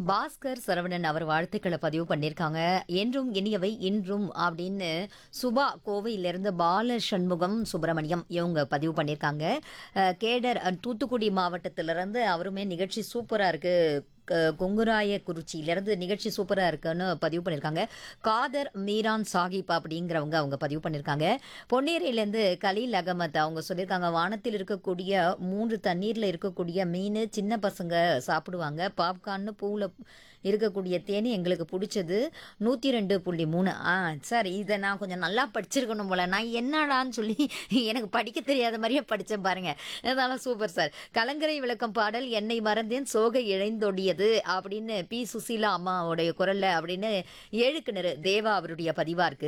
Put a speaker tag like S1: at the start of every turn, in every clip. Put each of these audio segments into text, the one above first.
S1: பாஸ்கர் சரவணன் அவர் வாழ்த்துக்களை பதிவு பண்ணியிருக்காங்க என்றும் இனியவை இன்றும் அப்படின்னு சுபா கோவையிலிருந்து பால சண்முகம் சுப்பிரமணியம் இவங்க பதிவு பண்ணியிருக்காங்க அஹ், கேடர் அஹ், தூத்துக்குடி மாவட்டத்திலிருந்து அவருமே நிகழ்ச்சி சூப்பராக இருக்கு க- கொங்குராய குறிச்சியிலிருந்து நிகழ்ச்சி சூப்பராக இருக்குன்னு பதிவு பண்ணியிருக்காங்க காதர் மீரான் சாஹிப் அப்படிங்கிறவங்க அவங்க பதிவு பண்ணியிருக்காங்க பொன்னேரியிலேருந்து கலீல் அகமத் அவங்க சொல்லியிருக்காங்க வானத்தில் இருக்கக்கூடிய மூன்று தண்ணீரில் இருக்கக்கூடிய மீன் சின்ன பசங்க சாப்பிடுவாங்க பாப்கார்ன்னு பூவில் இருக்கக்கூடிய தேனி எங்களுக்கு பிடிச்சது நூற்றி ரெண்டு புள்ளி மூணு ஆ சார் இதை நான் கொஞ்சம் நல்லா படிச்சிருக்கணும் போல நான் என்னடான்னு சொல்லி எனக்கு படிக்க தெரியாத மாதிரியே படித்தேன் பாருங்க அதனால சூப்பர் சார் கலங்கரை விளக்கம் பாடல் என்னை மறந்தேன் சோகை இழைந்தொடியது அப்படின்னு பி சுசீலா அம்மாவுடைய குரல்ல அப்படின்னு ஏழு கிணறு தேவா அவருடைய பதிவா இருக்கு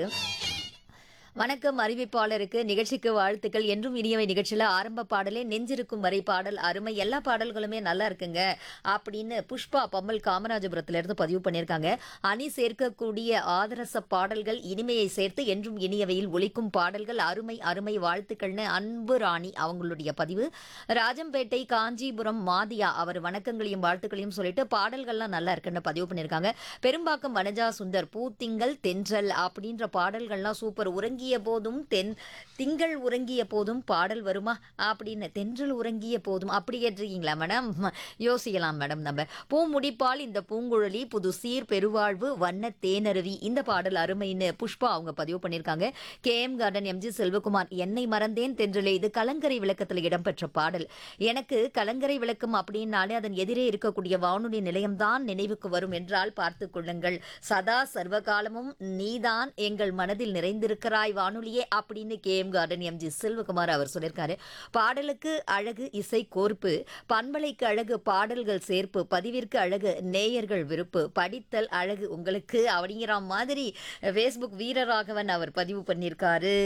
S1: வணக்கம் அறிவிப்பாளருக்கு நிகழ்ச்சிக்கு வாழ்த்துக்கள் என்றும் இனியவை நிகழ்ச்சியில் ஆரம்ப பாடலே நெஞ்சிருக்கும் வரை பாடல் அருமை எல்லா பாடல்களுமே நல்லா இருக்குங்க அப்படின்னு புஷ்பா பம்மல் காமராஜபுரத்துல இருந்து பதிவு பண்ணியிருக்காங்க அணி சேர்க்கக்கூடிய ஆதரச பாடல்கள் இனிமையை சேர்த்து என்றும் இனியவையில் ஒலிக்கும் பாடல்கள் அருமை அருமை வாழ்த்துக்கள்னு அன்பு ராணி அவங்களுடைய பதிவு ராஜம்பேட்டை காஞ்சிபுரம் மாதியா அவர் வணக்கங்களையும் வாழ்த்துக்களையும் சொல்லிட்டு பாடல்கள்லாம் நல்லா இருக்குன்னு பதிவு பண்ணியிருக்காங்க பெரும்பாக்கம் வனஜா சுந்தர் பூத்திங்கள் தென்றல் அப்படின்ற பாடல்கள்லாம் சூப்பர் உறங்கிய போதும் தென் திங்கள் உறங்கிய போதும் பாடல் வருமா அப்படின்னு தென்றல் உறங்கிய போதும் அப்படி கேட்டிருக்கீங்களா மேடம் யோசிக்கலாம் மேடம் நம்ம பூ முடிப்பால் இந்த பூங்குழலி புது சீர் பெருவாழ்வு வண்ண தேனருவி இந்த பாடல் அருமைன்னு புஷ்பா அவங்க பதிவு பண்ணியிருக்காங்க K M garden MG Selvakumar என்னை மறந்தேன் தென்றலே இது கலங்கரை விளக்கத்தில் இடம்பெற்ற பாடல் எனக்கு கலங்கரை விளக்கம் அப்படின்னாலே அதன் எதிரே இருக்கக்கூடிய வானொலி நிலையம்தான் நினைவுக்கு வரும் என்றால் பார்த்துக் கொள்ளுங்கள் சதா சர்வகாலமும் நீதான் எங்கள் மனதில் நிறைந்திருக்கிறாய் வானொலியே அப்படின்னு K M garden MG Selvakumar அவர் சொல்லியிருக்காரு பாடலுக்கு அழகு இசை கோர்ப்பு பண்பலைக்கு அழகு பாடல்கள் சேர்ப்பு பதிவிற்கு அழகு நேயர்கள் விருப்பு படித்தல் அழகு உங்களுக்கு அப்படிங்கிற மாதிரி ஃபேஸ்புக் வீரராகவன் அவர் பதிவு பண்ணியிருக்காரு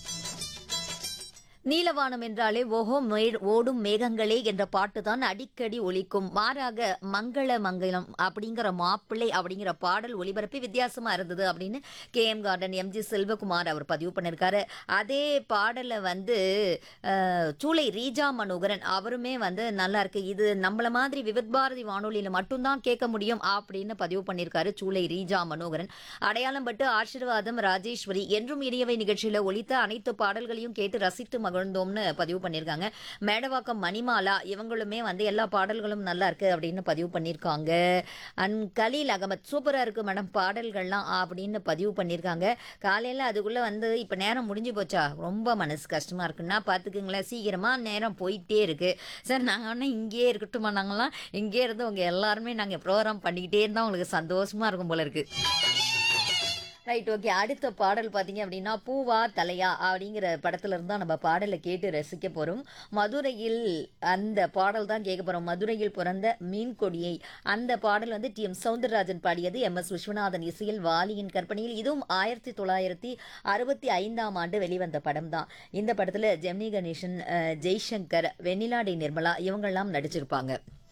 S1: நீலவானம் என்றாலே ஓஹோ மே ஓடும் மேகங்களே என்ற பாட்டு தான் அடிக்கடி ஒலிக்கும் மாறாக மங்கள மங்களம் அப்படிங்கிற மாப்பிள்ளை அப்படிங்கிற பாடல் ஒலிபரப்பி வித்தியாசமா இருந்தது அப்படின்னு K M garden MG Selvakumar அவர் பதிவு பண்ணியிருக்காரு அதே பாடலை வந்து அஹ், சூளை ரீஜா மனோகரன் அவருமே வந்து நல்லா இருக்கு இது நம்மள மாதிரி விவித் பாரதி வானொலியில மட்டும்தான் கேட்க முடியும் அப்படின்னு பதிவு பண்ணியிருக்காரு சூளை ரீஜா மனோகரன் அடையாளம் பட்டு ஆசீர்வாதம் ராஜேஸ்வரி என்றும் இனியவை நிகழ்ச்சியில ஒலித்த அனைத்து பாடல்களையும் கேட்டு ரசித்து மகிழ்ந்தோம்னு பதிவு பண்ணியிருக்காங்க மேடவாக்கம் மணிமாலா இவங்களுமே வந்து எல்லா பாடல்களும் நல்லா இருக்கு அப்படின்னு பதிவு பண்ணியிருக்காங்க அண்ட் கலீல் அகமத் சூப்பரா இருக்கு மேடம் பாடல்கள்லாம் அப்படின்னு பதிவு பண்ணியிருக்காங்க காலையில அதுக்குள்ள வந்து இப்ப நேரம் முடிஞ்சு போச்சா ரொம்ப மனசு கஷ்டமா இருக்குன்னா பாத்துக்குங்களேன் சீக்கிரமா நேரம் போயிட்டே இருக்கு சார் நாங்க வேணா இங்கேயே இருக்கட்டுமா நாங்களாம் இங்கேயே இருந்து உங்க எல்லாருமே நாங்க ப்ரோக்ராம் பண்ணிக்கிட்டே இருந்தா உங்களுக்கு சந்தோஷமா இருக்கும் போல இருக்கு ரைட் ஓகே அடுத்த பாடல் பார்த்தீங்க அப்படின்னா பூவா தலையா அப்படிங்கிற படத்துல இருந்தா நம்ம பாடலை கேட்டு ரசிக்க போறோம் மதுரையில் அந்த பாடல் தான் கேட்க போறோம் மதுரையில் பிறந்த மீன் கொடியை அந்த பாடல் வந்து டி எம் சவுந்தரராஜன் பாடியது எம் எஸ் விஸ்வநாதன் இசையில் வாலியின் கற்பனையில் இதுவும் ஆயிரத்தி தொள்ளாயிரத்தி அறுபத்தி ஐந்தாம் ஆண்டு வெளிவந்த படம் தான் இந்த படத்துல ஜெமினி கணேசன் அஹ், ஜெய்சங்கர் வெண்ணிலாடி நிர்மலா இவங்கெல்லாம் நடிச்சிருப்பாங்க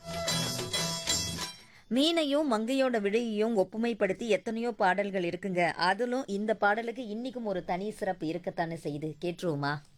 S1: மீனையும் மங்கையோட விடையையும் ஒப்புமைப்படுத்தி எத்தனையோ பாடல்கள் இருக்குங்க அதிலும் இந்த பாடலுக்கு இன்னைக்கும் ஒரு தனி சிறப்பு இருக்கத்தானே செய்யுது கேட்டுருவோமா